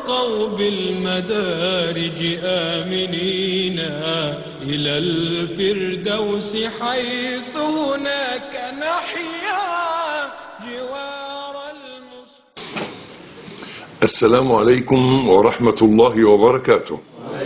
وارتقوا بالمدارج آمنين إلى الفردوس حيث هناك نحيا جوار المصطفى السلام عليكم ورحمة الله وبركاته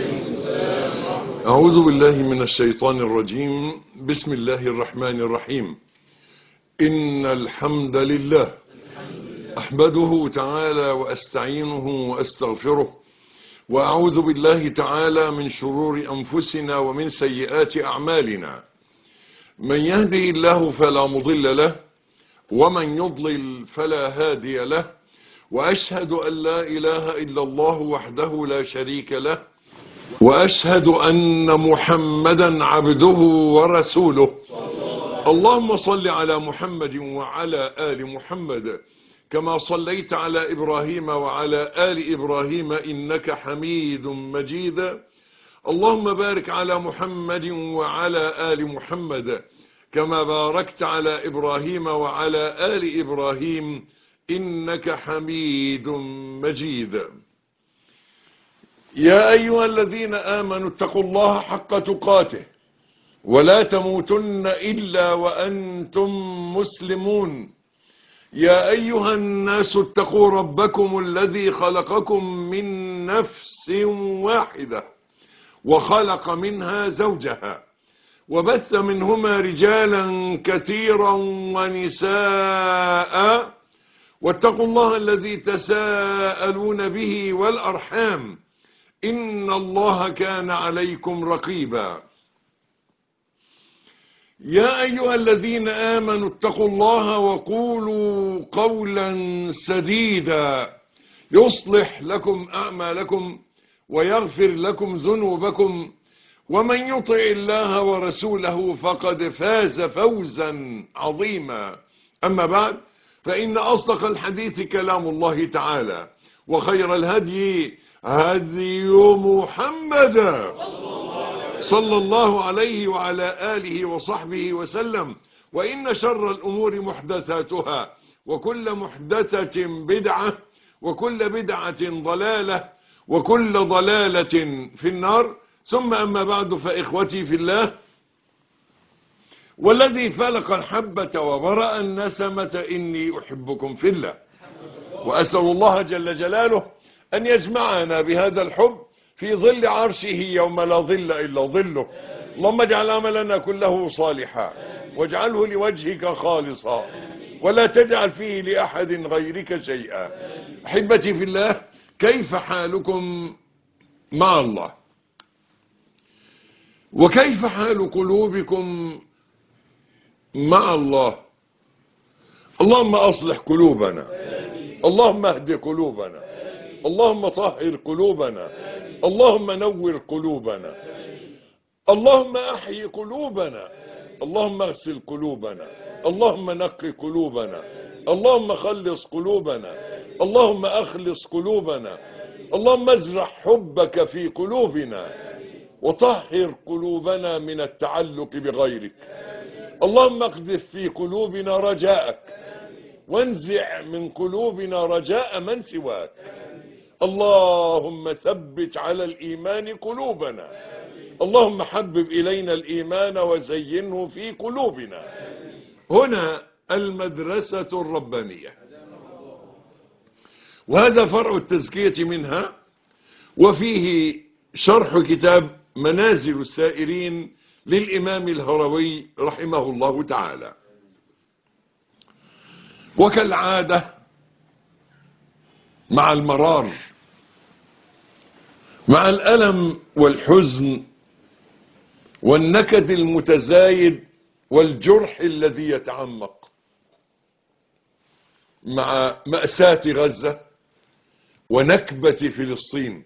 أعوذ بالله من الشيطان الرجيم بسم الله الرحمن الرحيم إن الحمد لله أحمده تعالى وأستعينه وأستغفره وأعوذ بالله تعالى من شرور أنفسنا ومن سيئات أعمالنا من يهده الله فلا مضل له ومن يضلل فلا هادي له وأشهد أن لا إله إلا الله وحده لا شريك له وأشهد أن محمدا عبده ورسوله اللهم صل على محمد وعلى آل محمد كما صليت على إبراهيم وعلى آل إبراهيم إنك حميد مجيد اللهم بارك على محمد وعلى آل محمد كما باركت على إبراهيم وعلى آل إبراهيم إنك حميد مجيد يا أيها الذين آمنوا اتقوا الله حق تقاته ولا تموتن إلا وأنتم مسلمون يا أيها الناس اتقوا ربكم الذي خلقكم من نفس واحدة وخلق منها زوجها وبث منهما رجالا كثيرا ونساء واتقوا الله الذي تساءلون به والأرحام إن الله كان عليكم رقيبا يا أيها الذين آمنوا اتقوا الله وقولوا قولا سديدا يصلح لكم أعمالكم ويغفر لكم ذنوبكم ومن يطع الله ورسوله فقد فاز فوزا عظيما أما بعد فإن أصدق الحديث كلام الله تعالى وخير الهدي هدي محمد صلى الله عليه وعلى آله وصحبه وسلم وإن شر الأمور محدثاتها وكل محدثة بدعة وكل بدعة ضلالة وكل ضلالة في النار ثم أما بعد فإخوتي في الله والذي فلق الحبة وبرأ النسمة إني أحبكم في الله وأسأل الله جل جلاله أن يجمعنا بهذا الحب في ظل عرشه يوم لا ظل إلا ظله اللهم اجعل عملنا كله صالحا واجعله لوجهك خالصا ولا تجعل فيه لأحد غيرك شيئا أحبتي في الله كيف حالكم مع الله وكيف حال قلوبكم مع الله اللهم أصلح قلوبنا اللهم اهد قلوبنا اللهم طهر قلوبنا اللهم نور قلوبنا اللهم احي قلوبنا اللهم اغسل قلوبنا اللهم نقي قلوبنا اللهم خلص قلوبنا اللهم اخلص قلوبنا اللهم ازرع حبك في قلوبنا وطهر قلوبنا من التعلق بغيرك اللهم اقذف في قلوبنا رجاءك وانزع من قلوبنا رجاء من سواك اللهم ثبت على الإيمان قلوبنا اللهم حبب إلينا الإيمان وزينه في قلوبنا هنا المدرسة الربانية وهذا فرع التزكية منها وفيه شرح كتاب منازل السائرين للإمام الهروي رحمه الله تعالى وكالعادة مع المرار مع الألم والحزن والنكد المتزايد والجرح الذي يتعمق مع مأساة غزة ونكبة فلسطين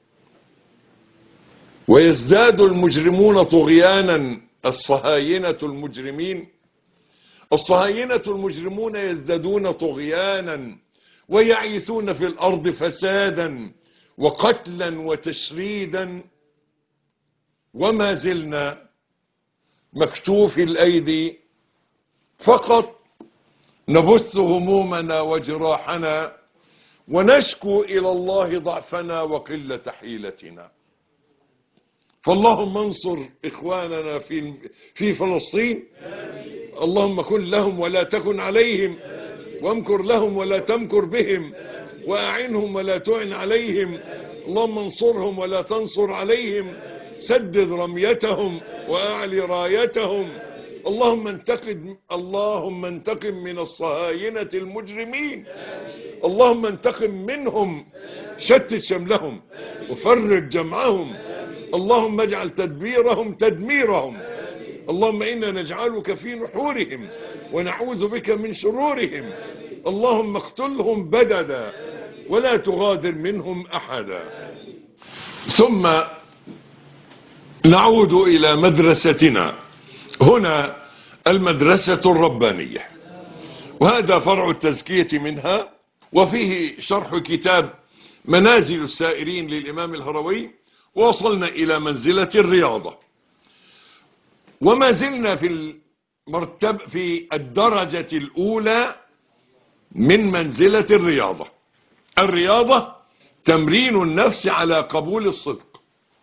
ويزداد المجرمون طغيانا الصهاينة المجرمين الصهاينة المجرمون يزدادون طغيانا ويعيثون في الأرض فسادا وقتلا وتشريدا وما زلنا مكتوف الأيدي فقط نبث همومنا وجراحنا ونشكو إلى الله ضعفنا وقلة حيلتنا فاللهم انصر إخواننا في في فلسطين اللهم كن لهم ولا تكن عليهم وامكر لهم ولا تمكر بهم وأعنهم ولا تعن عليهم اللهم انصرهم ولا تنصر عليهم سدد رميتهم وأعلي رايتهم اللهم انتقم اللهم انتقم من الصهاينة المجرمين اللهم انتقم منهم شتت شملهم وفرق جمعهم اللهم اجعل تدبيرهم تدميرهم اللهم إنا نجعلك في نحورهم ونعوذ بك من شرورهم اللهم اقتلهم بددا ولا تغادر منهم أحدا ثم نعود إلى مدرستنا هنا المدرسة الربانية وهذا فرع التزكية منها وفيه شرح كتاب منازل السائرين للإمام الهروي وصلنا إلى منزلة الرياضة وما زلنا في المرتب في الدرجة الأولى من منزلة الرياضة الرياضة تمرين النفس على قبول الصدق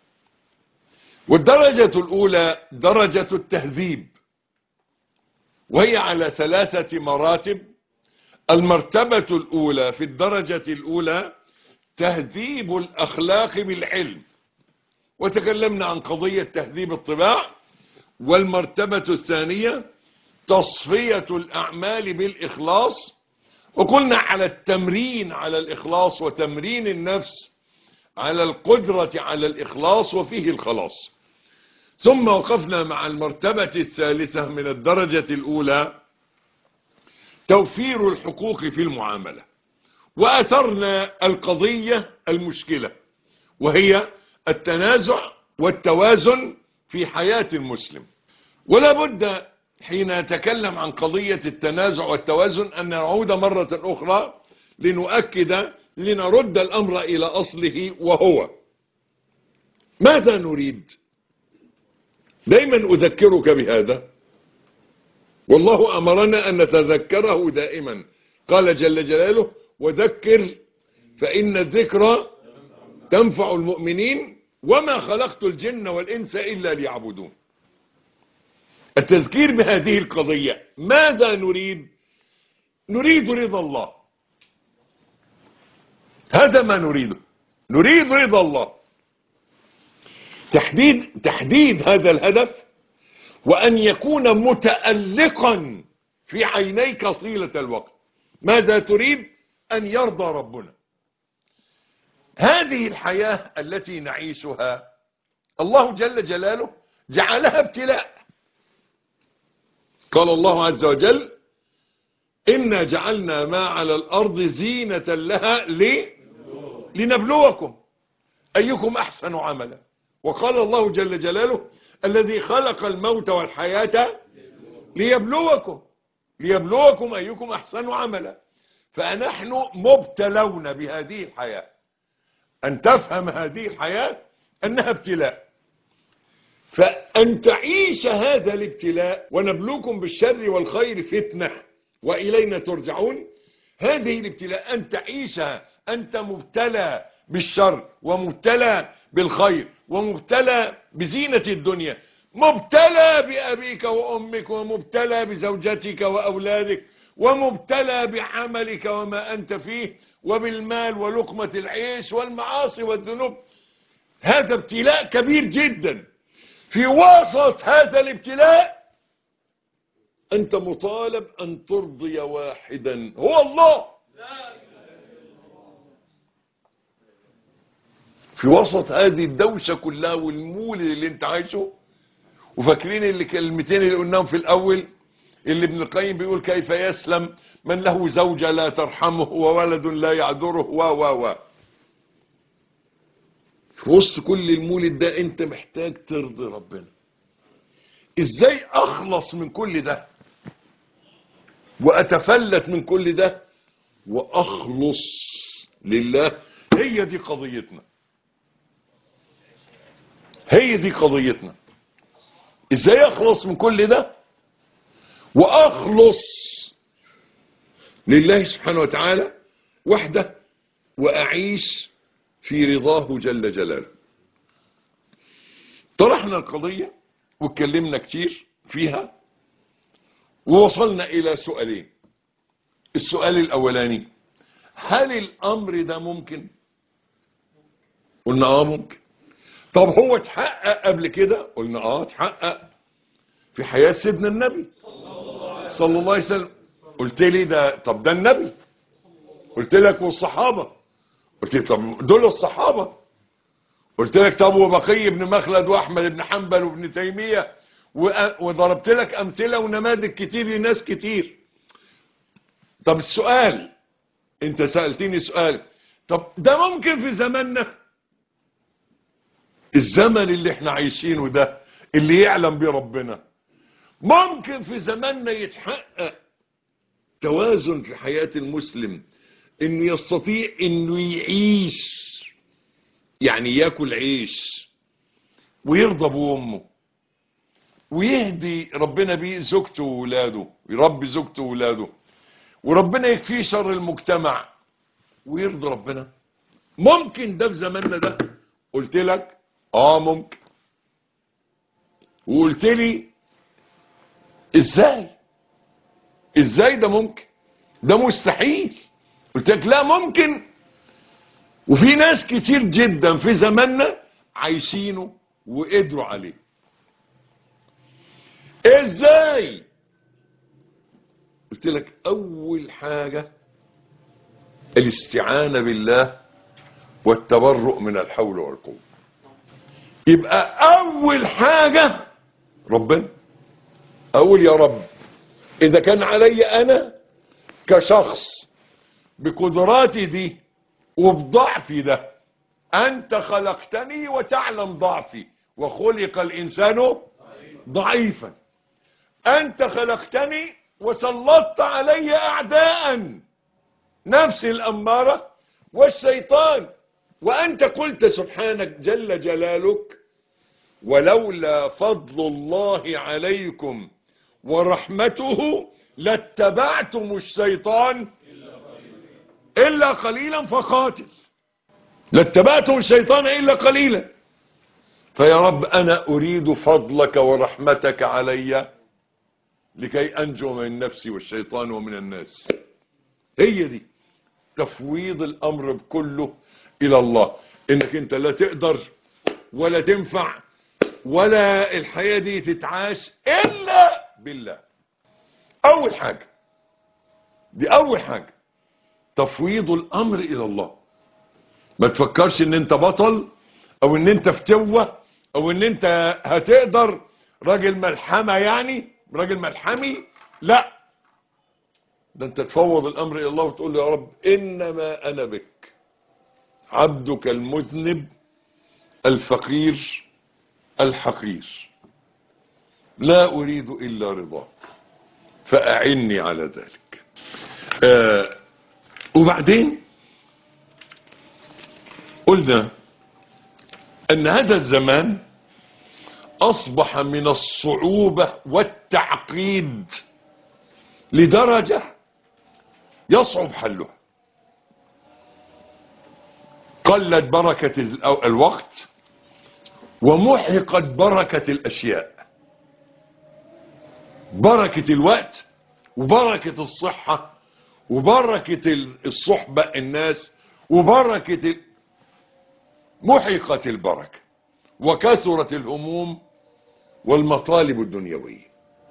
والدرجة الأولى درجة التهذيب وهي على ثلاثة مراتب المرتبة الأولى في الدرجة الأولى تهذيب الأخلاق بالعلم وتكلمنا عن قضية تهذيب الطباع والمرتبة الثانية تصفية الأعمال بالإخلاص وقلنا على التمرين على الإخلاص وتمرين النفس على القدرة على الإخلاص وفيه الخلاص ثم وقفنا مع المرتبة الثالثة من الدرجة الأولى توفير الحقوق في المعاملة وأثرنا القضية المشكلة وهي التنازع والتوازن في حياة المسلم ولا بد حين نتكلم عن قضية التنازع والتوازن أن نعود مرة أخرى لنؤكد لنرد الأمر إلى أصله وهو ماذا نريد دايما أذكرك بهذا والله أمرنا أن نتذكره دائما قال جل جلاله وذكر فإن الذكرى تنفع المؤمنين وما خلقت الجن والإنس إلا ليعبدون التذكير بهذه القضية ماذا نريد نريد رضا الله هذا ما نريده نريد رضا الله تحديد تحديد هذا الهدف وأن يكون متألقا في عينيك طيلة الوقت ماذا تريد أن يرضى ربنا هذه الحياة التي نعيشها الله جل جلاله جعلها ابتلاء قال الله عز وجل إنا جعلنا ما على الأرض زينة لها ل... لنبلوكم أيكم أحسن عملا وقال الله جل جلاله الذي خلق الموت والحياة ليبلوكم ليبلوكم أيكم أحسن عملا فنحن مبتلون بهذه الحياة أن تفهم هذه الحياة أنها ابتلاء فأن تعيش هذا الابتلاء ونبلوكم بالشر والخير فتنة وإلينا ترجعون هذه الابتلاء أن تعيشها أنت مبتلى بالشر ومبتلى بالخير ومبتلى بزينة الدنيا مبتلى بأبيك وأمك ومبتلى بزوجتك وأولادك ومبتلى بعملك وما أنت فيه وبالمال ولقمة العيش والمعاصي والذنوب هذا ابتلاء كبير جدا في وسط هذا الابتلاء أنت مطالب أن ترضي واحدا هو الله في وسط هذه الدوشة كلها والمولد اللي انت عايشه وفاكرين اللي كلمتين اللي قلناهم في الأول اللي ابن القيم بيقول كيف يسلم من له زوجة لا ترحمه وولد لا يعذره و و و في وسط كل المولد ده انت محتاج ترضي ربنا ازاي اخلص من كل ده واتفلت من كل ده واخلص لله هي دي قضيتنا هي دي قضيتنا ازاي اخلص من كل ده واخلص لله سبحانه وتعالى وحده وأعيش في رضاه جل جلاله طرحنا القضية واتكلمنا كتير فيها ووصلنا إلى سؤالين السؤال الأولاني هل الأمر ده ممكن قلنا آه ممكن طب هو اتحقق قبل كده قلنا آه اتحقق في حياة سيدنا النبي صلى الله عليه وسلم قلت لي ده طب ده النبي قلت لك والصحابة قلت لي طب دول الصحابة قلت لك طب وبقي بن مخلد واحمد بن حنبل وابن تيمية وأ- وضربت لك امثلة ونماذج كتير لناس كتير طب السؤال انت سألتني سؤال طب ده ممكن في زماننا الزمن اللي احنا عايشينه ده اللي يعلم بيه ربنا ممكن في زماننا يتحقق توازن في حياة المسلم انه يستطيع انه يعيش يعني ياكل عيش ويرضى بامه ويهدي ربنا بيه زوجته وولاده ويربي زوجته وولاده وربنا يكفيه شر المجتمع ويرضي ربنا ممكن ده في زماننا ده قلت لك اه ممكن وقلت لي ازاي ازاي ده ممكن ده مستحيل قلت لك لا ممكن وفي ناس كتير جدا في زماننا عايشينه وقدروا عليه ازاي قلت لك اول حاجة الاستعانة بالله والتبرؤ من الحول والقوة يبقى اول حاجة ربنا اقول يا رب اذا كان علي انا كشخص بقدراتي دي وبضعفي ده انت خلقتني وتعلم ضعفي وخلق الانسان ضعيفا انت خلقتني وسلطت علي اعداء نفس الاماره والشيطان وانت قلت سبحانك جل جلالك ولولا فضل الله عليكم ورحمته لاتبعتم الشيطان الا قليلا فقاتل لاتبعتم الشيطان الا قليلا فيا رب انا اريد فضلك ورحمتك علي لكي انجو من نفسي والشيطان ومن الناس هي دي تفويض الامر بكله الى الله انك انت لا تقدر ولا تنفع ولا الحياة دي تتعاش الا بالله اول حاجة دي اول حاجة تفويض الامر الى الله ما تفكرش ان انت بطل او ان انت فتوة او ان انت هتقدر راجل ملحمة يعني راجل ملحمي لا ده انت تفوض الامر الى الله وتقول له يا رب انما انا بك عبدك المذنب الفقير الحقير لا اريد الا رضاك فاعني على ذلك آه وبعدين قلنا ان هذا الزمان اصبح من الصعوبة والتعقيد لدرجة يصعب حلها قلت بركة ال- الوقت ومحقت بركة الاشياء بركة الوقت وبركة الصحة وبركة ال- الصحبة الناس وبركة ال- محقت البركة وكثرت الهموم والمطالب الدنيوية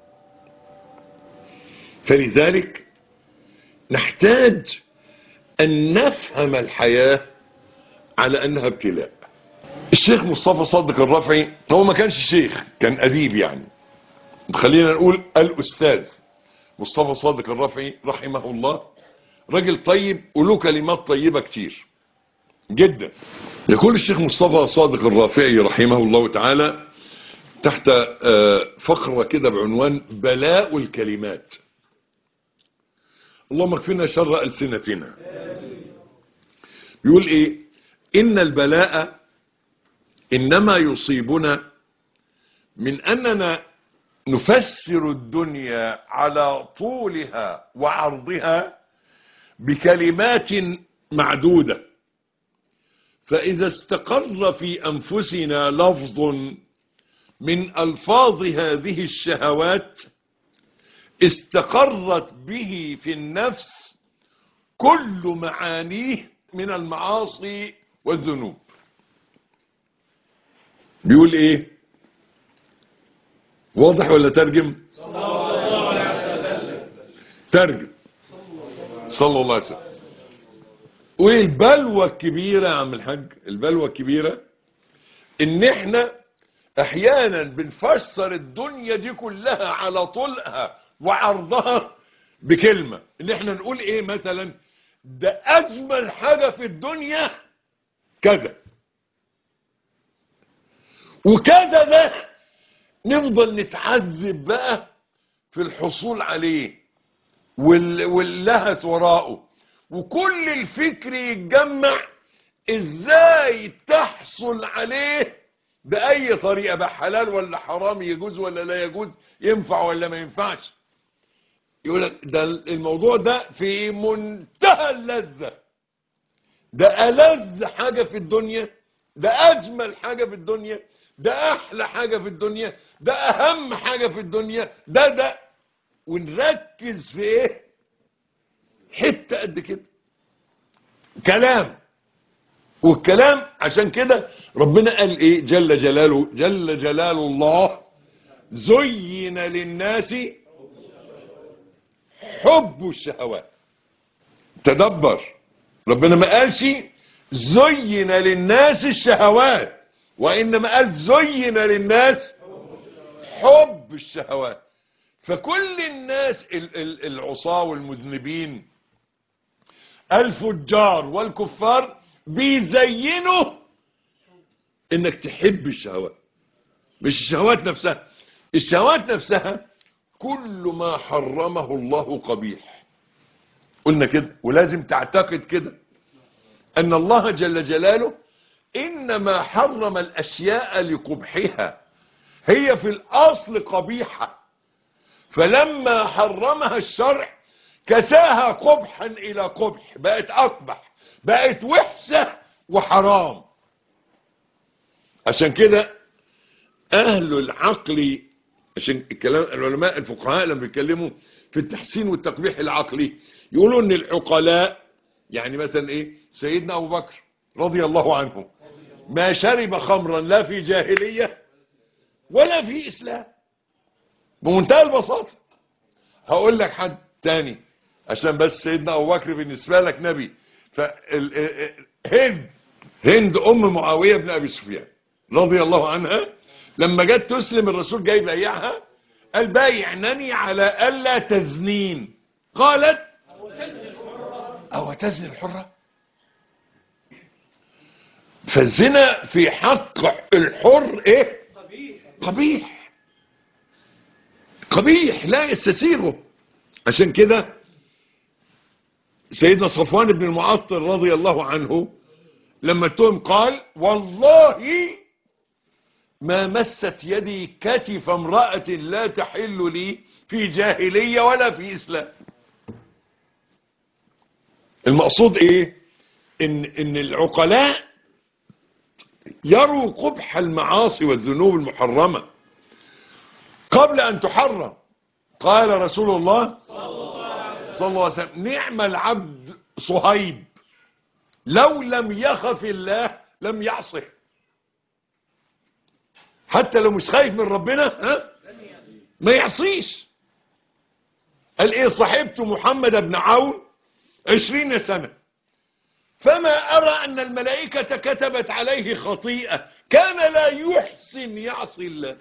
فلذلك نحتاج أن نفهم الحياة على أنها ابتلاء الشيخ مصطفى صدق الرفعي هو ما كانش شيخ كان أديب يعني خلينا نقول الأستاذ مصطفى صادق الرفعي رحمه الله راجل طيب وله كلمات طيبة كتير جدا يقول الشيخ مصطفى صادق الرافعي رحمه الله تعالى تحت آه، فقرة كده بعنوان بلاء الكلمات اللهم اكفنا شر ألسنتنا يقول ايه ان البلاء انما يصيبنا من اننا نفسر الدنيا على طولها وعرضها بكلمات معدودة فإذا استقر في أنفسنا لفظ من ألفاظ هذه الشهوات استقرت به في النفس كل معانيه من المعاصي والذنوب بيقول ايه واضح ولا ترجم ترجم صلى الله عليه وسلم والبلوى الكبيرة يا عم الحاج البلوى الكبيرة ان احنا احيانا بنفسر الدنيا دي كلها على طولها وعرضها بكلمة ان احنا نقول ايه مثلا ده اجمل حاجة في الدنيا كذا وكذا ده نفضل نتعذب بقى في الحصول عليه وال- واللهث وراءه وكل الفكر يتجمع ازاي تحصل عليه بأي طريقة بقى حلال ولا حرام يجوز ولا لا يجوز ينفع ولا ما ينفعش يقول لك ده الموضوع ده في منتهى اللذة ده ألذ حاجة في الدنيا ده أجمل حاجة في الدنيا ده أحلى حاجة في الدنيا ده أهم حاجة في الدنيا ده ده ونركز في إيه حتة قد كده كلام والكلام عشان كده ربنا قال ايه جل جلاله جل جلال الله زين للناس حب الشهوات تدبر ربنا ما قالش زين للناس الشهوات وانما قال زين للناس حب الشهوات فكل الناس ال- ال- العصاة والمذنبين الفجار والكفار بيزينوا انك تحب الشهوات مش الشهوات نفسها الشهوات نفسها كل ما حرمه الله قبيح قلنا كده ولازم تعتقد كده ان الله جل جلاله انما حرم الاشياء لقبحها هي في الاصل قبيحه فلما حرمها الشرع كساها قبحا الى قبح بقت اقبح بقت وحشه وحرام عشان كده اهل العقل عشان الكلام العلماء الفقهاء لما بيتكلموا في التحسين والتقبيح العقلي يقولوا ان العقلاء يعني مثلا ايه سيدنا ابو بكر رضي الله عنه ما شرب خمرا لا في جاهليه ولا في اسلام بمنتهى البساطه هقول لك حد تاني عشان بس سيدنا ابو بكر بالنسبه لك نبي فهند هند ام معاويه بن ابي سفيان رضي الله عنها لما جت تسلم الرسول جاي بايعها قال بايعنني على الا تزنين قالت او تزني الحره فالزنا في حق الحر ايه قبيح قبيح لا يستسيغه عشان كده سيدنا صفوان بن المعطل رضي الله عنه لما اتهم قال والله ما مست يدي كتف امرأة لا تحل لي في جاهلية ولا في إسلام المقصود ايه ان, إن العقلاء يروا قبح المعاصي والذنوب المحرمة قبل ان تحرم قال رسول الله صلى الله عليه وسلم نعم العبد صهيب لو لم يخف الله لم يعصه حتى لو مش خايف من ربنا ها ما يعصيش قال ايه صاحبت محمد بن عون عشرين سنة فما ارى ان الملائكة كتبت عليه خطيئة كان لا يحسن يعصي الله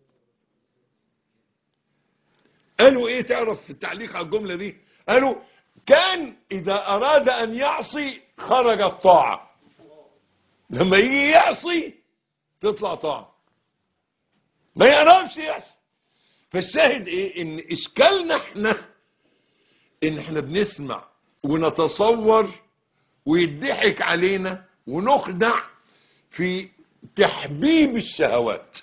قالوا ايه تعرف في التعليق على الجملة دي قالوا كان اذا اراد ان يعصي خرج الطاعة لما يجي يعصي تطلع طاعة ما يعرفش يعصي فالشاهد ايه ان اشكالنا احنا ان احنا بنسمع ونتصور ويضحك علينا ونخدع في تحبيب الشهوات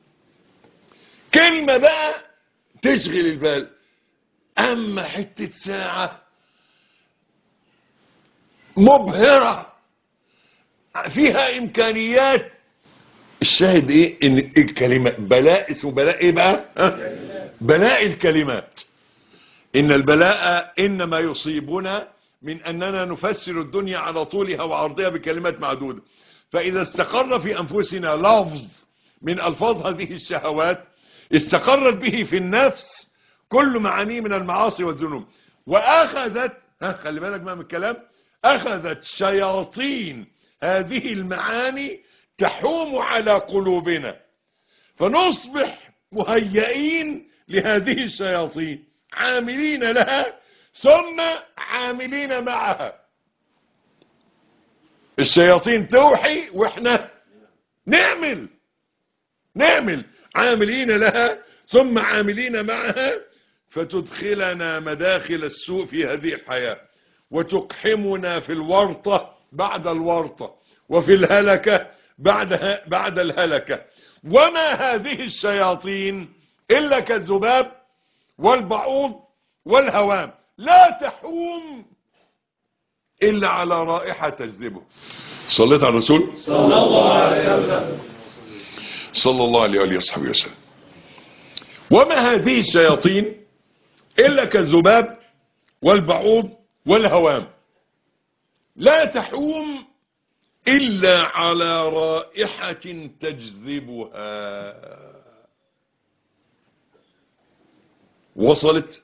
كلمة بقى تشغل البال اما حتة ساعة مبهرة فيها امكانيات الشاهد ايه ان الكلمة بلاء اسمه بلاء ايه بقى ها؟ بلاء الكلمات ان البلاء انما يصيبنا من اننا نفسر الدنيا على طولها وعرضها بكلمات معدودة فاذا استقر في انفسنا لفظ من الفاظ هذه الشهوات استقرت به في النفس كل معانيه من المعاصي والذنوب واخذت ها خلي بالك بقى من الكلام اخذت شياطين هذه المعاني تحوم على قلوبنا فنصبح مهيئين لهذه الشياطين عاملين لها ثم عاملين معها الشياطين توحي واحنا نعمل نعمل عاملين لها ثم عاملين معها فتدخلنا مداخل السوء في هذه الحياة وتقحمنا في الورطة بعد الورطة وفي الهلكة بعد, بعد الهلكة وما هذه الشياطين إلا كالذباب والبعوض والهوام لا تحوم إلا على رائحة تجذبه صليت على الرسول صلى الله عليه وسلم صلى الله عليه وآله وصحبه وسلم وما هذه الشياطين إلا كالذباب والبعوض والهوام لا تحوم إلا على رائحة تجذبها وصلت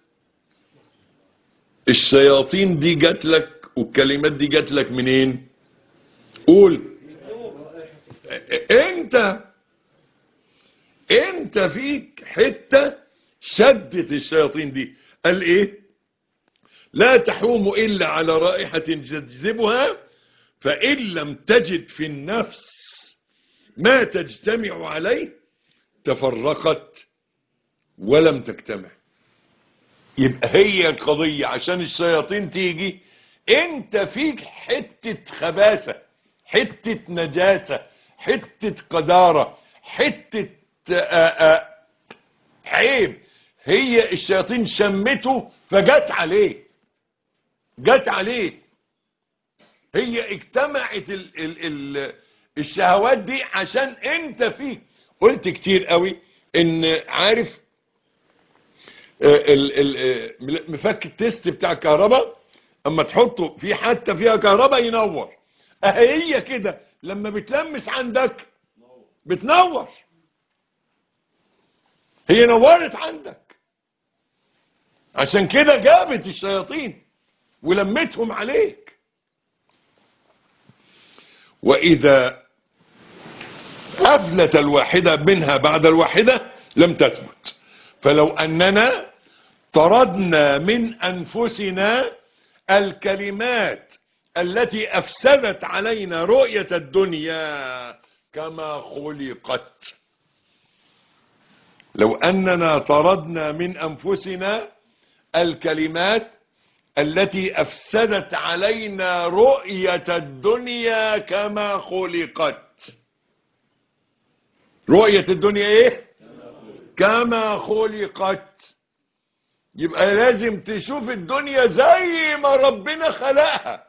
الشياطين دي جات لك والكلمات دي جات لك منين قول انت انت فيك حتة شدت الشياطين دي قال ايه لا تحوم الا على رائحة تجذبها فان لم تجد في النفس ما تجتمع عليه تفرقت ولم تجتمع يبقى هي القضية عشان الشياطين تيجي انت فيك حتة خباثة حتة نجاسة حتة قدارة حتة آآ آآ عيب هي الشياطين شمته فجت عليه جت عليه هي اجتمعت ال ال ال الشهوات دي عشان انت فيك قلت كتير قوي ان عارف ال- ال- مفك التست بتاع الكهرباء اما تحطه في حتة فيها كهرباء ينور اهي هي كده لما بتلمس عندك بتنور هي نورت عندك عشان كده جابت الشياطين ولمتهم عليك واذا افلت الواحدة منها بعد الواحدة لم تثبت فلو اننا طردنا من انفسنا الكلمات التي افسدت علينا رؤية الدنيا كما خلقت لو اننا طردنا من انفسنا الكلمات التي افسدت علينا رؤية الدنيا كما خلقت رؤية الدنيا ايه كما خلقت يبقى لازم تشوف الدنيا زي ما ربنا خلقها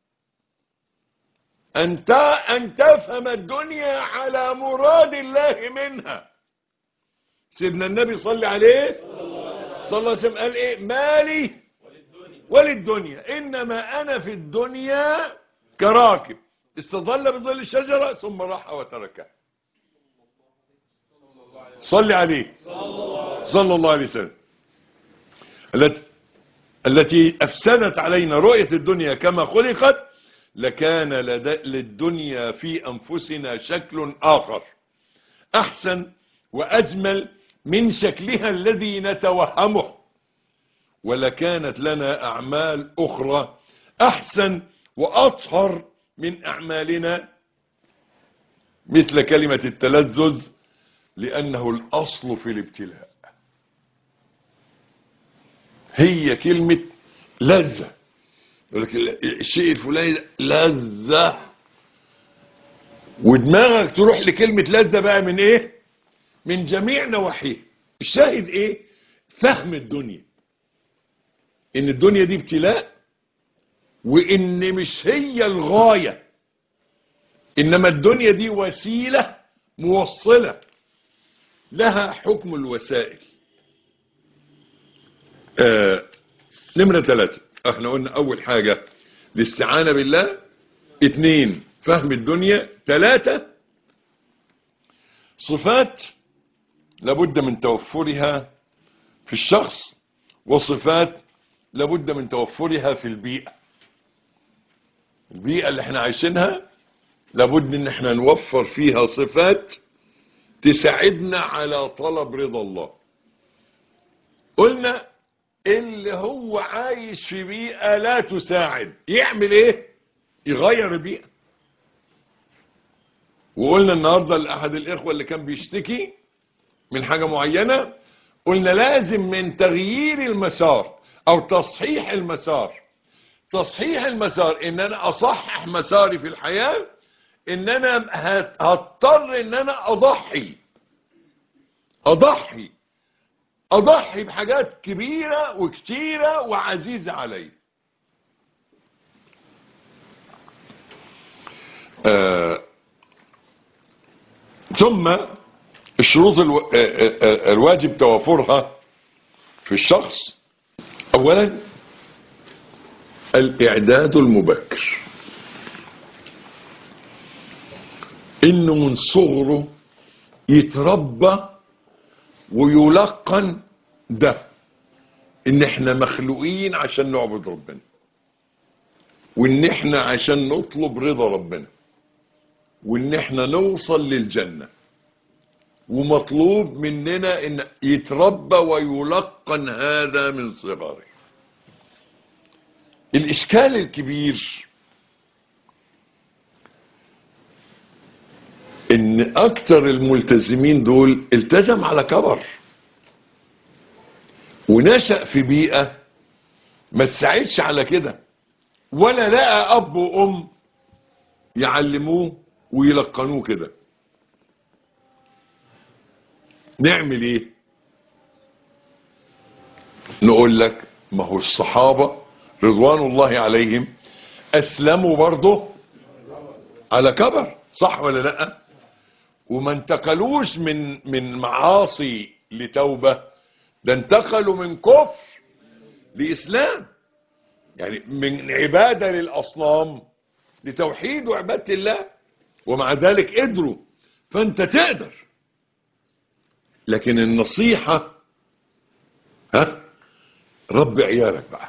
أنت أن تفهم الدنيا على مراد الله منها سيدنا النبي صلى عليه صلى الله عليه وسلم قال إيه مالي وللدنيا إنما أنا في الدنيا كراكب استظل بظل الشجرة ثم راح وتركها صلي عليه صلى الله عليه وسلم التي التي أفسدت علينا رؤية الدنيا كما خلقت لكان لدى للدنيا في أنفسنا شكل آخر أحسن وأجمل من شكلها الذي نتوهمه ولكانت لنا أعمال أخرى أحسن وأطهر من أعمالنا مثل كلمة التلذذ لأنه الأصل في الابتلاء هي كلمة لذة يقول لك الشيء الفلاني ده لذة ودماغك تروح لكلمة لذة بقى من ايه من جميع نواحيه الشاهد ايه فهم الدنيا ان الدنيا دي ابتلاء وان مش هي الغاية إنما الدنيا دي وسيلة موصلة لها حكم الوسائل آه نمرة ثلاثة احنا قلنا أول حاجة الاستعانة بالله اثنين فهم الدنيا ثلاثة صفات لابد من توفرها في الشخص وصفات لابد من توفرها في البيئة البيئة اللي احنا عايشينها لابد ان احنا نوفر فيها صفات تساعدنا على طلب رضا الله قلنا اللي هو عايش في بيئة لا تساعد يعمل ايه يغير البيئة وقلنا النهاردة لأحد الإخوة اللي كان بيشتكي من حاجة معينة قلنا لازم من تغيير المسار أو تصحيح المسار تصحيح المسار إن أنا أصحح مساري في الحياة إن أنا هت- هضطر إن أنا أضحي أضحي أضحي بحاجات كبيرة وكتيرة وعزيزة علي آه ثم الشروط الو... آه، آه، آه، الواجب توافرها في الشخص اولا الاعداد المبكر انه من صغره يتربى ويلقن ده ان احنا مخلوقين عشان نعبد ربنا وان احنا عشان نطلب رضا ربنا وان احنا نوصل للجنة ومطلوب مننا ان يتربى ويلقن هذا من صغره الاشكال الكبير ان اكتر الملتزمين دول التزم على كبر ونشأ في بيئة ما تساعدش على كده ولا لقى اب وام يعلموه ويلقنوه كده نعمل ايه نقول لك ما هو الصحابة رضوان الله عليهم اسلموا برضه على كبر صح ولا لا وما انتقلوش من من معاصي لتوبة ده انتقلوا من كفر لإسلام يعني من عبادة للأصنام لتوحيد وعبادة الله ومع ذلك قدروا فانت تقدر لكن النصيحة ها ربي عيالك بقى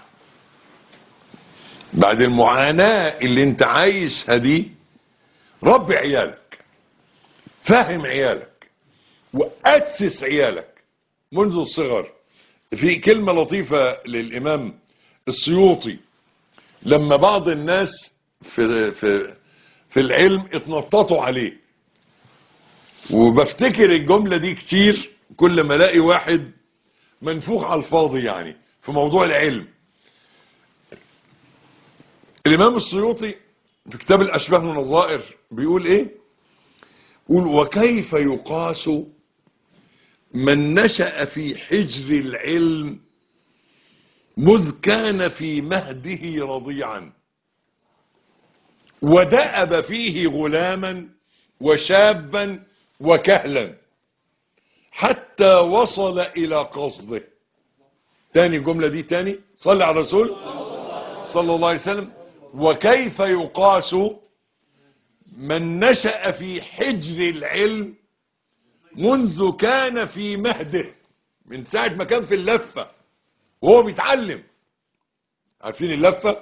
بعد المعاناة اللي انت عايشها دي ربي عيالك فهم عيالك وأسس عيالك منذ الصغر في كلمة لطيفة للإمام السيوطي لما بعض الناس في, في, في العلم اتنططوا عليه وبفتكر الجملة دي كتير كل ما الاقي واحد منفوخ على الفاضي يعني في موضوع العلم الإمام السيوطي في كتاب الأشباه والنظائر بيقول إيه يقول وكيف يقاس من نشأ في حجر العلم مذ كان في مهده رضيعا ودأب فيه غلاما وشابا وكهلا حتى وصل إلى قصده تاني الجملة دي تاني صلى على الرسول صلى الله عليه وسلم وكيف يقاس من نشأ في حجر العلم منذ كان في مهده من ساعة ما كان في اللفة وهو بيتعلم عارفين اللفة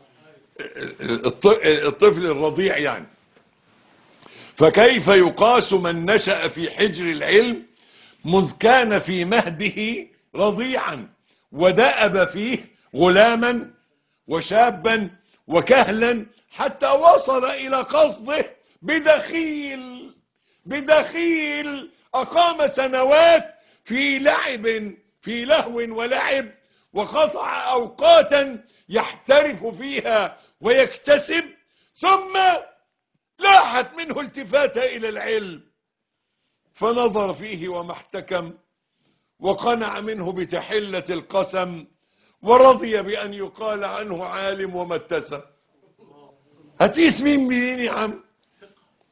الط- الطفل الرضيع يعني فكيف يقاس من نشأ في حجر العلم مذ كان في مهده رضيعا ودأب فيه غلاما وشابا وكهلا حتى وصل إلى قصده بدخيل بدخيل أقام سنوات في لعب في لهو ولعب وقطع أوقاتا يحترف فيها ويكتسب ثم لاحت منه التفاتة إلى العلم فنظر فيه وما احتكم وقنع منه بتحلة القسم ورضي بأن يقال عنه عالم وما اتسم هتقيس مين منين يا عم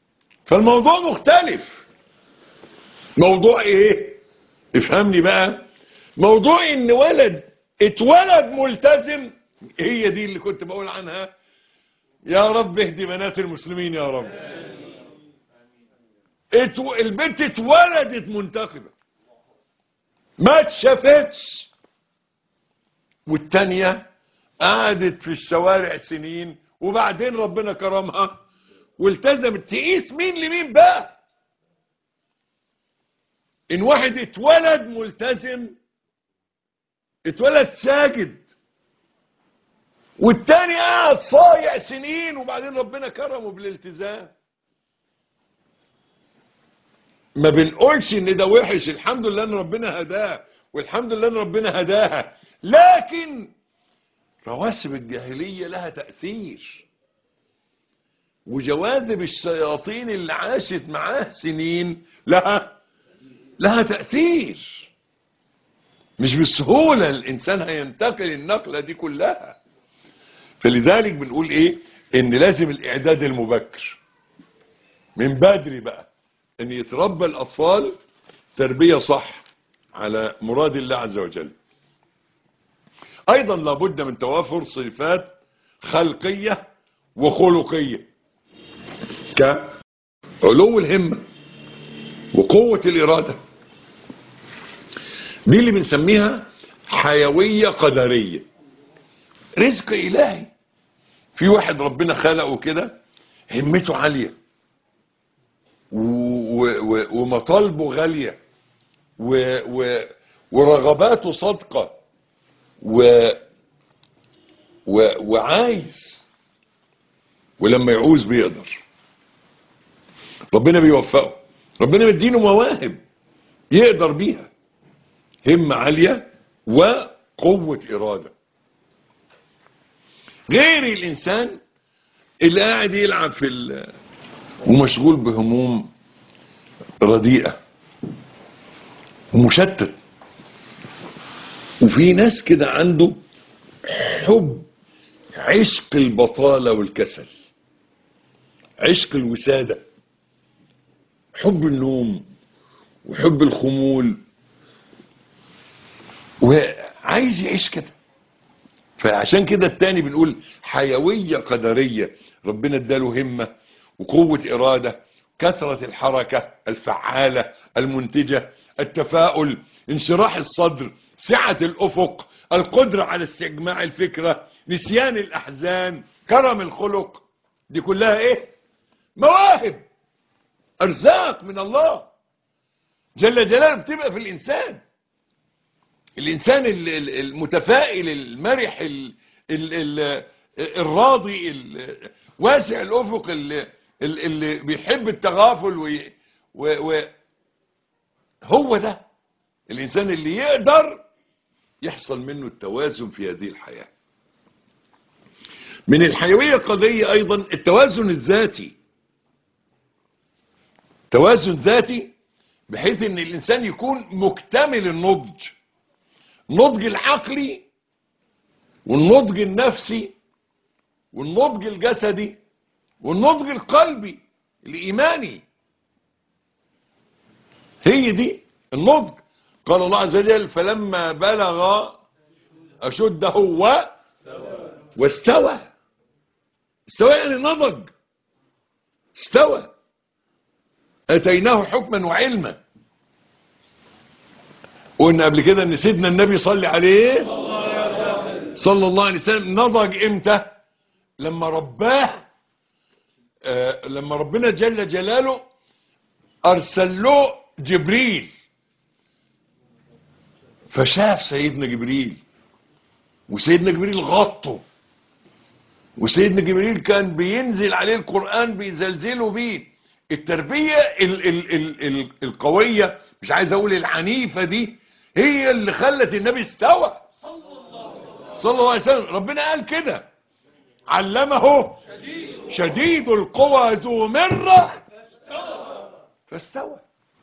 فالموضوع مختلف موضوع ايه افهمني بقى موضوع ان ولد اتولد ملتزم هي دي اللي كنت بقول عنها يا رب اهدي بنات المسلمين يا رب اتو... البنت اتولدت منتقبة ما اتشافتش والتانية قعدت في الشوارع سنين وبعدين ربنا كرمها والتزمت تقيس مين لمين بقى ان واحد اتولد ملتزم اتولد ساجد والتاني قاعد صايع سنين وبعدين ربنا كرمه بالالتزام ما بنقولش ان ده وحش الحمد لله ان ربنا هداه والحمد لله ان ربنا هداها لكن رواسب الجاهلية لها تأثير وجواذب الشياطين اللي عاشت معاه سنين لها لها تأثير مش بالسهولة الإنسان هينتقل النقلة دي كلها فلذلك بنقول إيه إن لازم الإعداد المبكر من بدري بقى إن يتربى الأطفال تربية صح على مراد الله عز وجل أيضا لابد من توافر صفات خلقية وخلقية كعلو الهمة وقوة الإرادة دي اللي بنسميها حيوية قدرية رزق إلهي في واحد ربنا خلقه كده همته عالية و- و- ومطالبه غالية و- و- ورغباته صادقة و و وعايز ولما يعوز بيقدر ربنا بيوفقه ربنا مدينه مواهب يقدر بيها همة عالية وقوة إرادة غير الإنسان اللي قاعد يلعب في ال... ومشغول بهموم رديئة ومشتت وفي ناس كده عنده حب عشق البطالة والكسل عشق الوسادة حب النوم وحب الخمول وعايز يعيش كده فعشان كده التاني بنقول حيوية قدرية ربنا اداله همة وقوة إرادة كثرة الحركة الفعالة المنتجة التفاؤل انشراح الصدر سعة الأفق القدرة على استجماع الفكرة نسيان الأحزان كرم الخلق دي كلها ايه مواهب أرزاق من الله جل جلاله بتبقى في الإنسان الإنسان ال- ال- المتفائل المرح ال- ال- ال- الراضي ال- واسع الأفق اللي, اللي بيحب التغافل وي و و هو ده الإنسان اللي يقدر يحصل منه التوازن في هذه الحياة من الحيوية القضية أيضا التوازن الذاتي توازن ذاتي بحيث ان الانسان يكون مكتمل النضج النضج العقلي والنضج النفسي والنضج الجسدي والنضج القلبي الايماني هي دي النضج قال الله عز وجل فلما بلغ اشده و واستوى استوى يعني نضج استوى اتيناه حكما وعلما قلنا قبل كده ان سيدنا النبي صلى عليه صلى الله عليه وسلم نضج امتى لما رباه آه لما ربنا جل جلاله ارسل له جبريل فشاف سيدنا جبريل وسيدنا جبريل غطه وسيدنا جبريل كان بينزل عليه القرآن بيزلزله بيه التربية ال ال ال ال القوية مش عايز اقول العنيفة دي هي اللي خلت النبي استوى صلى الله عليه وسلم ربنا قال كده علمه شديد القوى ذو مرة فاستوى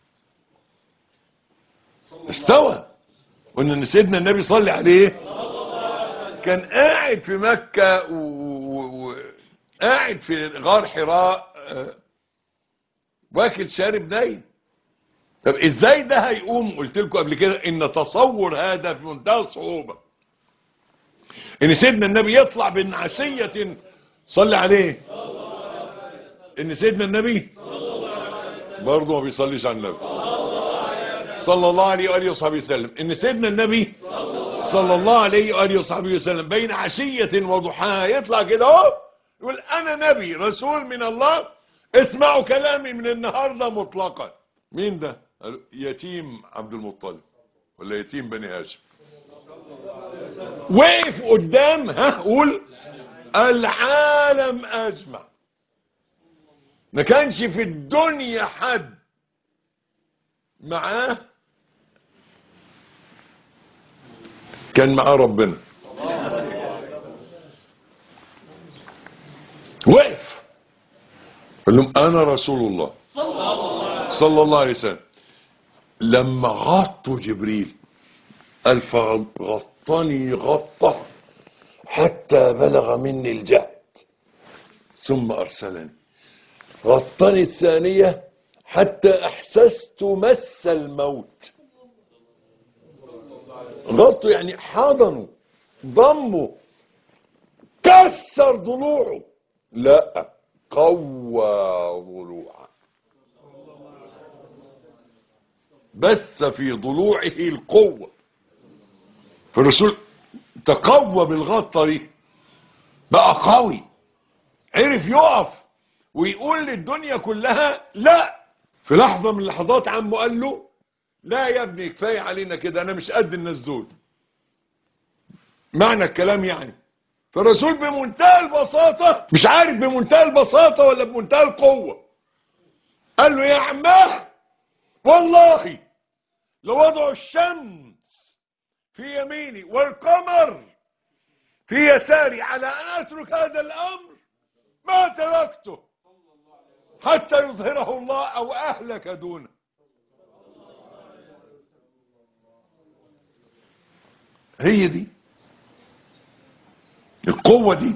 استوى قلنا ان سيدنا النبي صلى عليه كان قاعد في مكة وقاعد في غار حراء آه، واكل شارب نايم طب ازاي ده هيقوم قلت لكم قبل كده ان تصور هذا في منتهى الصعوبة ان سيدنا النبي يطلع بين عشية صلي عليه ان سيدنا النبي برضه ما بيصليش على النبي صلى الله عليه وآله وصحبه وسلم ان سيدنا النبي صلى الله عليه وآله وصحبه وسلم بين عشية وضحاها يطلع كده اهو يقول انا نبي رسول من الله اسمعوا كلامي من النهاردة مطلقا مين ده قالوا يتيم عبد المطلب ولا يتيم بني هاشم وقف قدام ها قول العالم اجمع ما كانش في الدنيا حد معاه كان معاه ربنا وقف قال لهم انا رسول الله صلى الله عليه وسلم لما غطوا جبريل قال فغطني غطة حتى بلغ مني الجهد ثم أرسلني غطني الثانية حتى أحسست مس الموت غطوا يعني حضنوا ضموا كسر ضلوعه لا قوى ضلوعه بث في ضلوعه القوة فالرسول تقوى بالغطة دي بقى قوي عرف يقف ويقول للدنيا كلها لا في لحظة من لحظات عمه قال له لا يا ابني كفاية علينا كده انا مش قد الناس دول معنى الكلام يعني فالرسول بمنتهى البساطة مش عارف بمنتهى البساطة ولا بمنتهى القوة قال له يا عماه والله لو وضعوا الشمس في يميني والقمر في يساري على ان اترك هذا الامر ما تركته حتى يظهره الله او اهلك دونه هي دي القوة دي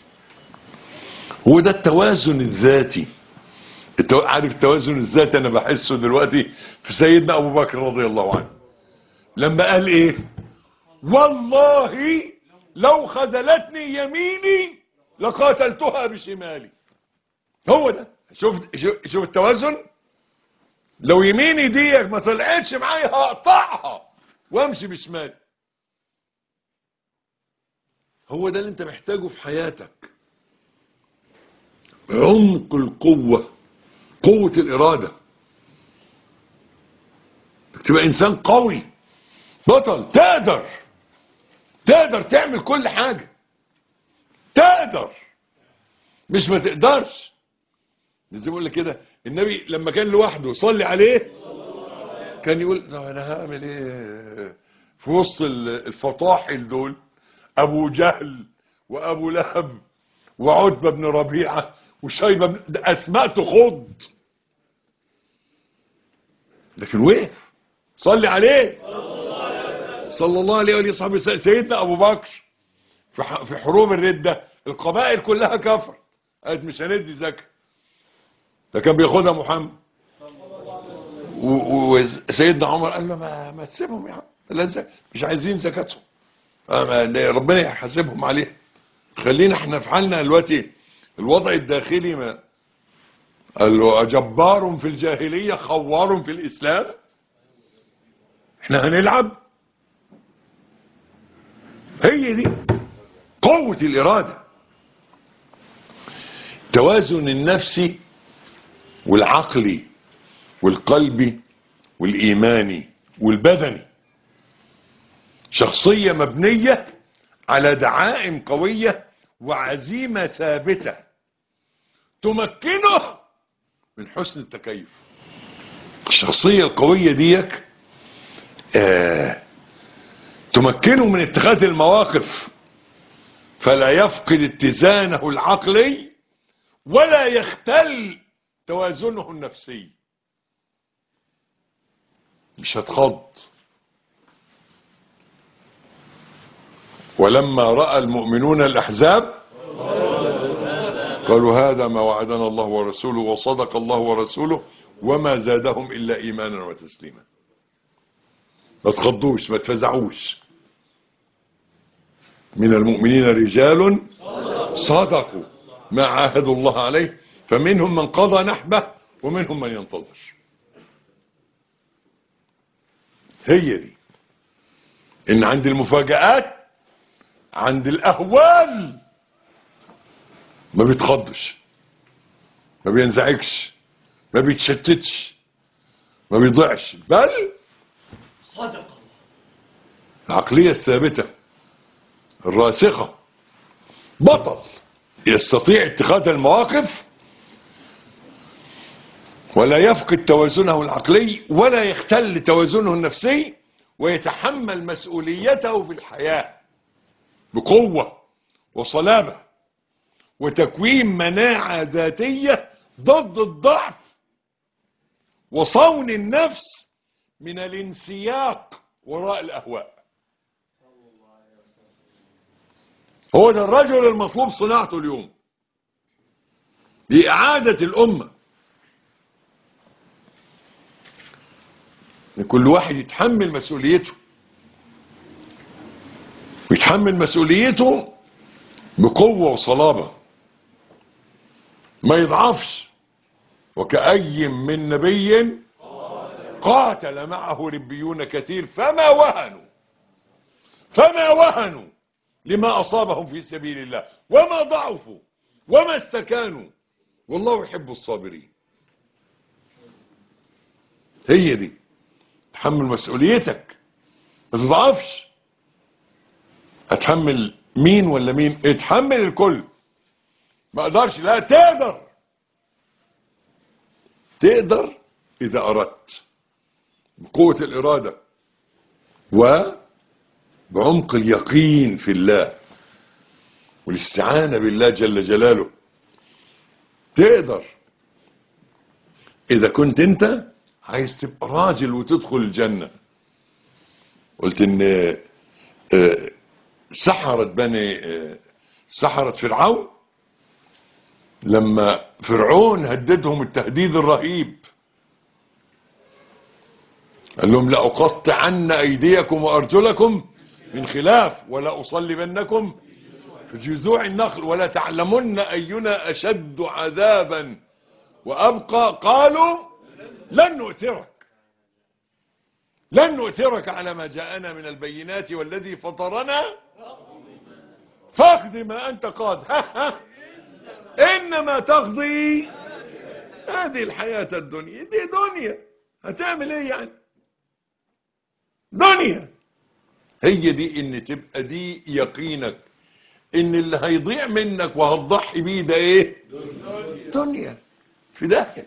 هو ده التوازن الذاتي التو... عارف التوازن الذاتي انا بحسه دلوقتي في سيدنا ابو بكر رضي الله عنه لما قال ايه والله لو خذلتني يميني لقاتلتها بشمالي هو ده شوف شوف, شوف التوازن لو يميني ديك ما طلعتش معايا هقطعها وامشي بشمالي هو ده اللي انت محتاجه في حياتك عمق القوة قوة الإرادة تبقى إنسان قوي بطل تقدر تقدر تعمل كل حاجة تقدر مش ما تقدرش زي ما بقول لك كده النبي لما كان لوحده صلي عليه كان يقول طب انا هعمل ايه في وسط الفطاحل دول ابو جهل وابو لهب وعتبه بن ربيعه وشيبه بن ده اسماء تخض لكن وقف صلي عليه صلى الله عليه وآله وصحبه وسلم سيدنا ابو بكر في ح- في حروب الرده القبائل كلها كفرت قالت مش هندي زكاه ده كان بياخدها محمد و- و- وسيدنا عمر قال له ما, ما تسيبهم يا عم لا زك- مش عايزين زكاتهم آه، ما- ده ربنا يحاسبهم عليها خلينا احنا في حالنا دلوقتي الوضع الداخلي ما قال له جبار في الجاهلية خوار في الإسلام احنا هنلعب هي دي قوة الإرادة توازن النفسي والعقلي والقلبي والإيماني والبدني شخصية مبنية على دعائم قوية وعزيمة ثابتة تمكنه من حسن التكيف الشخصية القوية ديك آه تمكنه من اتخاذ المواقف فلا يفقد اتزانه العقلي ولا يختل توازنه النفسي مش هتخض ولما رأى المؤمنون الأحزاب قالوا هذا ما وعدنا الله ورسوله وصدق الله ورسوله وما زادهم إلا إيمانا وتسليما ما تخضوش ما تفزعوش من المؤمنين رجال صدقوا ما عاهدوا الله عليه فمنهم من قضى نحبه ومنهم من ينتظر هي دي ان عند المفاجآت عند الاهوال ما بيتخضش ما بينزعجش ما بيتشتتش ما بيضيعش بل صدق الله العقلية الثابتة الراسخة بطل يستطيع اتخاذ المواقف ولا يفقد توازنه العقلي ولا يختل توازنه النفسي ويتحمل مسؤوليته في الحياة بقوة وصلابة وتكوين مناعة ذاتية ضد الضعف وصون النفس من الانسياق وراء الأهواء هو ده الرجل المطلوب صناعته اليوم لإعادة الأمة إن كل واحد يتحمل مسؤوليته ويتحمل مسؤوليته بقوة وصلابة ما يضعفش وكأي من نبي قاتل معه ربيون كثير فما وهنوا فما وهنوا لما أصابهم في سبيل الله وما ضعفوا وما استكانوا والله يحب الصابرين هي دي تحمل مسؤوليتك ما تضعفش اتحمل مين ولا مين اتحمل الكل ما اقدرش لا تقدر تقدر اذا اردت بقوة الارادة وبعمق اليقين في الله والاستعانة بالله جل جلاله تقدر اذا كنت انت عايز تبقى راجل وتدخل الجنة قلت ان آه، سحرت بني آه، سحرت فرعون لما فرعون هددهم التهديد الرهيب قال لهم لأقطعن أيديكم وأرجلكم من خلاف ولا أصلبنكم في جذوع النخل ولا تعلمن أينا أشد عذابا وأبقى قالوا لن نؤثرك لن نؤثرك على ما جاءنا من البينات والذي فطرنا فاقض ما أنت قاض إنما تقضي هذه الحياة الدنيا دي دنيا هتعمل ايه يعني دنيا هي دي ان تبقى دي يقينك ان اللي هيضيع منك وهتضحي بيه ده ايه دنيا في داهية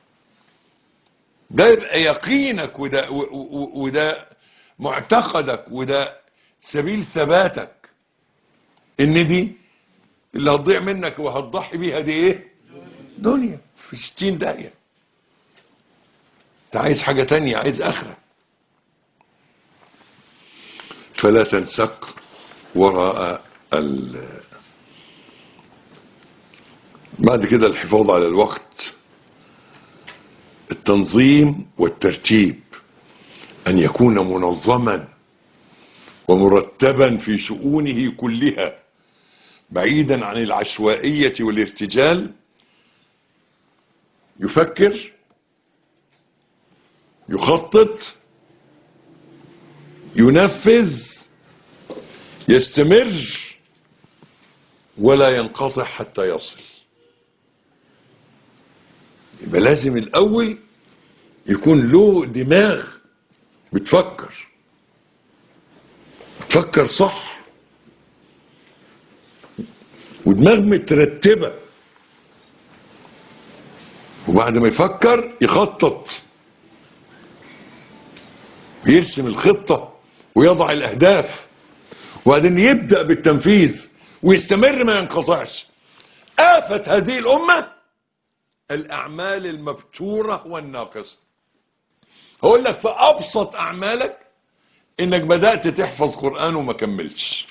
ده يبقى يقينك وده, و- و- وده معتقدك وده سبيل ثباتك ان دي اللي هتضيع منك وهتضحي بيها دي ايه دنيا في ستين داهية انت عايز حاجة تانية عايز اخرة فلا تنسق وراء ال بعد كده الحفاظ على الوقت التنظيم والترتيب أن يكون منظما ومرتبا في شؤونه كلها بعيدا عن العشوائية والارتجال يفكر يخطط ينفذ يستمر ولا ينقطع حتى يصل يبقى لازم الأول يكون له دماغ بتفكر بتفكر صح ودماغ مترتبة وبعد ما يفكر يخطط ويرسم الخطة ويضع الأهداف وبعدين يبدأ بالتنفيذ ويستمر ما ينقطعش آفة هذه الأمة الأعمال المبتورة والناقصة هقول لك في أبسط أعمالك إنك بدأت تحفظ قرآن وما كملتش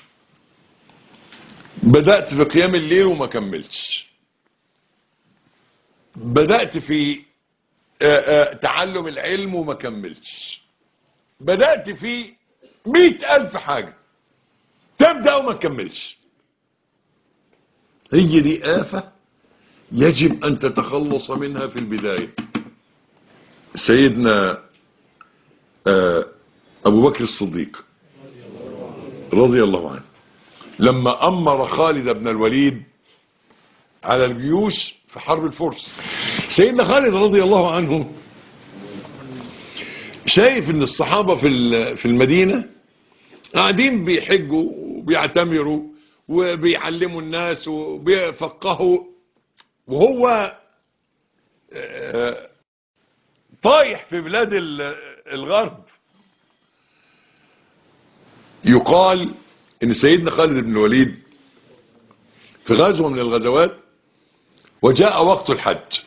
بدأت في قيام الليل وما كملتش بدأت في آه، آه، تعلم العلم وما كملش بدأت في مئة ألف حاجة تبدأ وما تكملش هي دي آفة يجب أن تتخلص منها في البداية سيدنا آه، أبو بكر الصديق رضي الله عنه لما أمر خالد بن الوليد على الجيوش في حرب الفرس سيدنا خالد رضي الله عنه شايف ان الصحابة في ال- في المدينة قاعدين بيحجوا وبيعتمروا وبيعلموا الناس وبيفقهوا وهو آه، طايح في بلاد ال- الغرب يقال ان سيدنا خالد بن الوليد في غزوة من الغزوات وجاء وقت الحج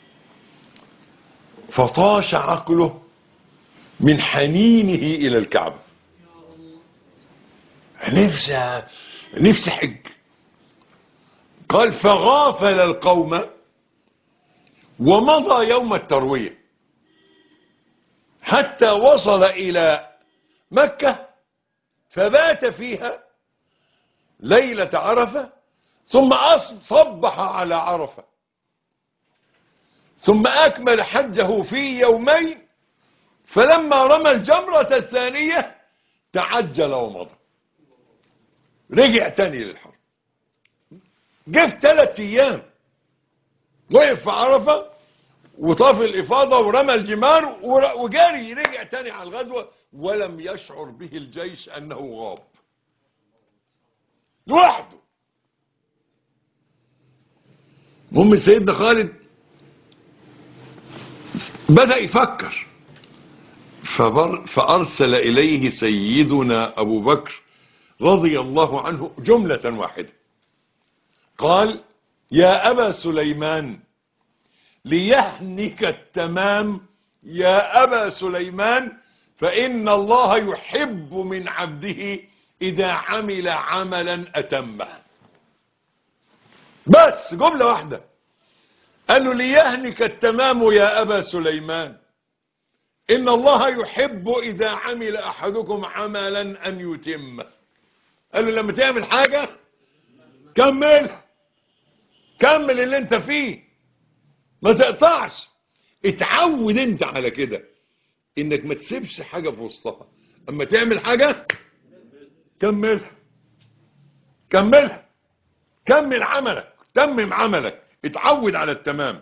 فطاش عقله من حنينه الى الكعبة نفسه نفسه حج قال فغافل القوم ومضى يوم التروية حتى وصل الى مكة فبات فيها ليلة عرفة ثم أص- صبح على عرفة ثم أكمل حجه في يومين فلما رمى الجمرة الثانية تعجل ومضى رجع تاني للحرم جه في ثلاث أيام وقف في عرفة وطاف الإفاضة ورمى الجمار ور- وجاري رجع تاني على الغزوة ولم يشعر به الجيش أنه غاب لوحده المهم سيدنا خالد بدأ يفكر فبر فأرسل إليه سيدنا أبو بكر رضي الله عنه جملة واحدة قال يا أبا سليمان ليهنك التمام يا أبا سليمان فإن الله يحب من عبده إذا عمل عملا أتمه بس جملة واحدة قال له ليهنك التمام يا أبا سليمان إن الله يحب إذا عمل أحدكم عملا أن يتمه قال له لما تعمل حاجة كملها كمل اللي انت فيه ما تقطعش اتعود انت على كده انك ما تسيبش حاجة في وسطها اما تعمل حاجة كملها كملها كمل عملك تمم عملك اتعود على التمام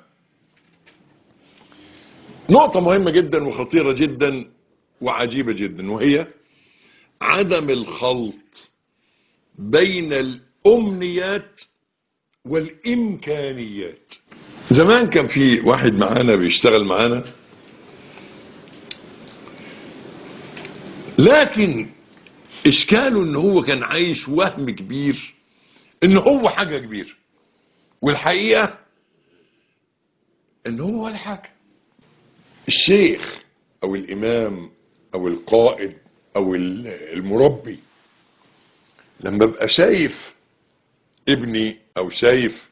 نقطة مهمة جدا وخطيرة جدا وعجيبة جدا وهي عدم الخلط بين الأمنيات والإمكانيات زمان كان في واحد معانا بيشتغل معانا لكن اشكاله ان هو كان عايش وهم كبير ان هو حاجة كبيرة والحقيقة ان هو ولا حاجة الشيخ او الامام او القائد او المربي لما ابقى شايف ابني او شايف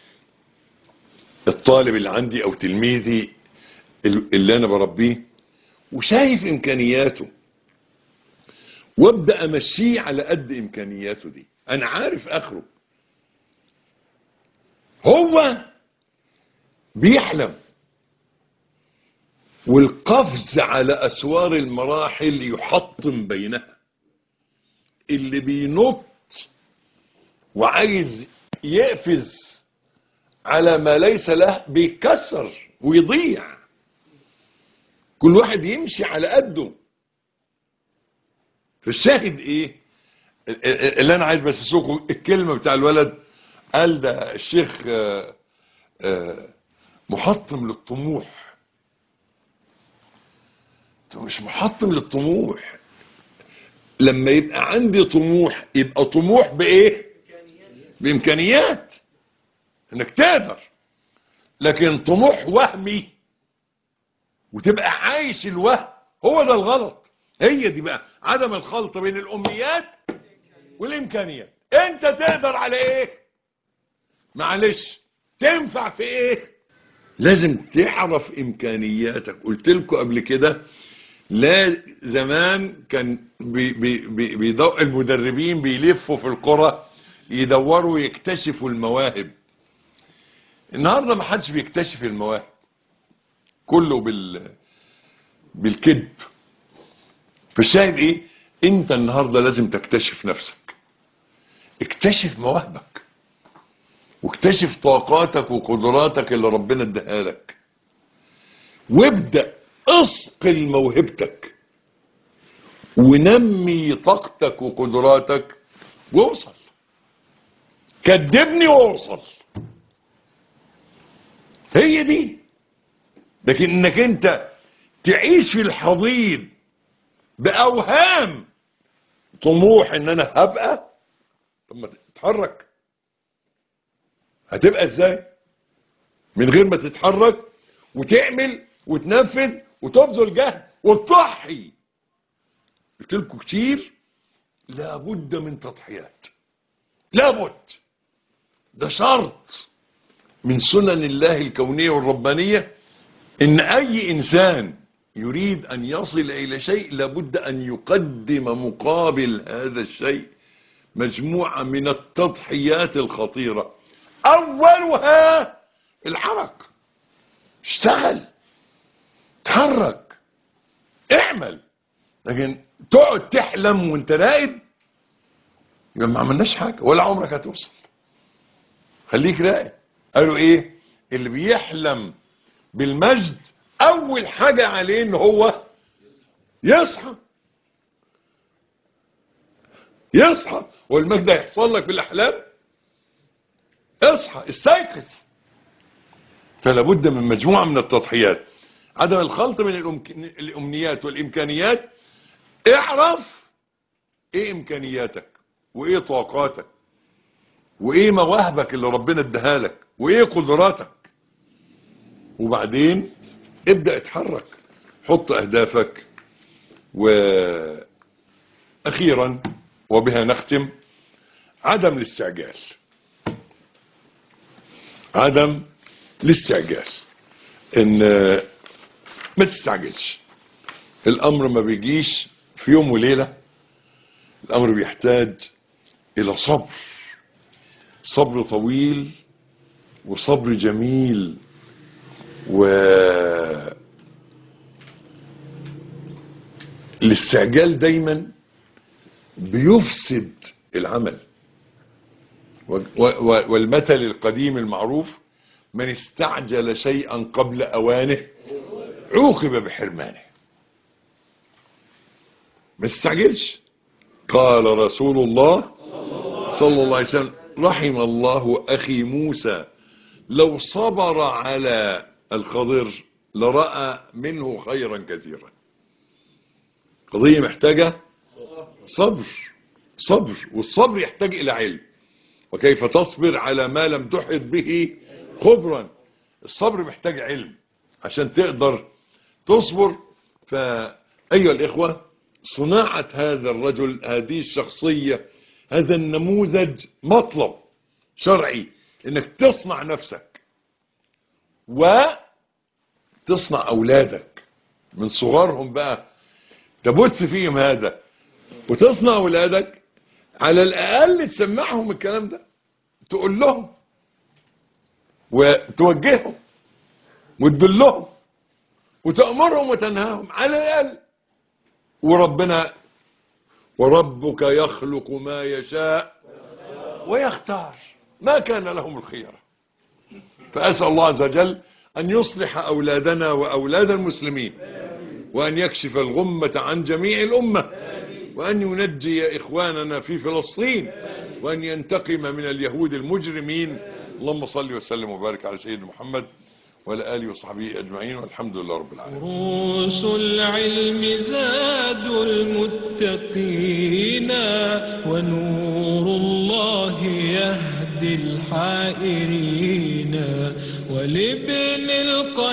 الطالب اللي عندي او تلميذي اللي انا بربيه وشايف امكانياته وابدا امشيه على قد امكانياته دي انا عارف اخره هو بيحلم والقفز على اسوار المراحل يحطم بينها اللي بينط وعايز يقفز على ما ليس له بيكسر ويضيع كل واحد يمشي على قده فالشاهد ايه اللي انا عايز بس اسوقه الكلمة بتاع الولد قال ده الشيخ آه، آه، محطم للطموح ده مش محطم للطموح لما يبقى عندي طموح يبقى طموح بايه بامكانيات انك تقدر لكن طموح وهمي وتبقى عايش الوهم هو ده الغلط هي دي بقى عدم الخلط بين الامنيات والامكانيات انت تقدر على ايه معلش تنفع في ايه لازم تعرف امكانياتك قلت لكم قبل كده لا زمان كان بي بي بي بيدو المدربين بيلفوا في القرى يدوروا يكتشفوا المواهب النهارده ما حدش بيكتشف المواهب كله بال بالكذب فالشاهد ايه انت النهارده لازم تكتشف نفسك اكتشف مواهبك واكتشف طاقاتك وقدراتك اللي ربنا اداها لك وابدا اصقل موهبتك ونمي طاقتك وقدراتك واوصل كدبني واوصل هي دي لكن انك انت تعيش في الحضيض باوهام طموح ان انا هبقى طب ما تتحرك هتبقى ازاي من غير ما تتحرك وتعمل وتنفذ وتبذل جهد وتضحي قلت لكم كتير لابد من تضحيات لابد ده شرط من سنن الله الكونية والربانية ان اي انسان يريد ان يصل الى شيء لابد ان يقدم مقابل هذا الشيء مجموعة من التضحيات الخطيرة اولها الحركة اشتغل تحرك اعمل لكن تقعد تحلم وانت راقد يبقى ما عملناش حاجة ولا عمرك هتوصل خليك راقد قالوا ايه اللي بيحلم بالمجد اول حاجة عليه ان هو يصحى يصحى والمجد هيحصل لك في الاحلام اصحى استيقظ فلا بد من مجموعة من التضحيات عدم الخلط بين الأمك- الامنيات والامكانيات اعرف ايه امكانياتك وايه طاقاتك وايه مواهبك اللي ربنا اداها لك وايه قدراتك وبعدين ابدأ اتحرك حط اهدافك واخيرا وبها نختم عدم الاستعجال عدم الاستعجال ان ما تستعجلش الامر ما بيجيش في يوم وليلة الامر بيحتاج الى صبر صبر طويل وصبر جميل و الاستعجال دايما بيفسد العمل و- و- والمثل القديم المعروف من استعجل شيئا قبل اوانه عوقب بحرمانه ما استعجلش قال رسول الله صلى الله عليه وسلم رحم الله اخي موسى لو صبر على الخضر لرأى منه خيرا كثيرا قضية محتاجة صبر صبر والصبر يحتاج إلى علم وكيف تصبر على ما لم تحط به خبرا الصبر محتاج علم عشان تقدر تصبر فأيها الإخوة صناعة هذا الرجل هذه الشخصية هذا النموذج مطلب شرعي انك تصنع نفسك وتصنع اولادك من صغارهم بقى تبث فيهم هذا وتصنع اولادك على الاقل تسمعهم الكلام ده تقول لهم وتوجههم وتدلهم وتأمرهم وتنهاهم على الاقل وربنا وربك يخلق ما يشاء ويختار ما كان لهم الخيرة فأسأل الله عز وجل أن يصلح أولادنا وأولاد المسلمين وأن يكشف الغمة عن جميع الأمة وأن ينجي إخواننا في فلسطين وأن ينتقم من اليهود المجرمين اللهم صل وسلم وبارك على سيدنا محمد وعلى آله وصحبه أجمعين والحمد لله رب العالمين دروس العلم زاد المتقين ونور الله يهدي الحائرين ولابن القيم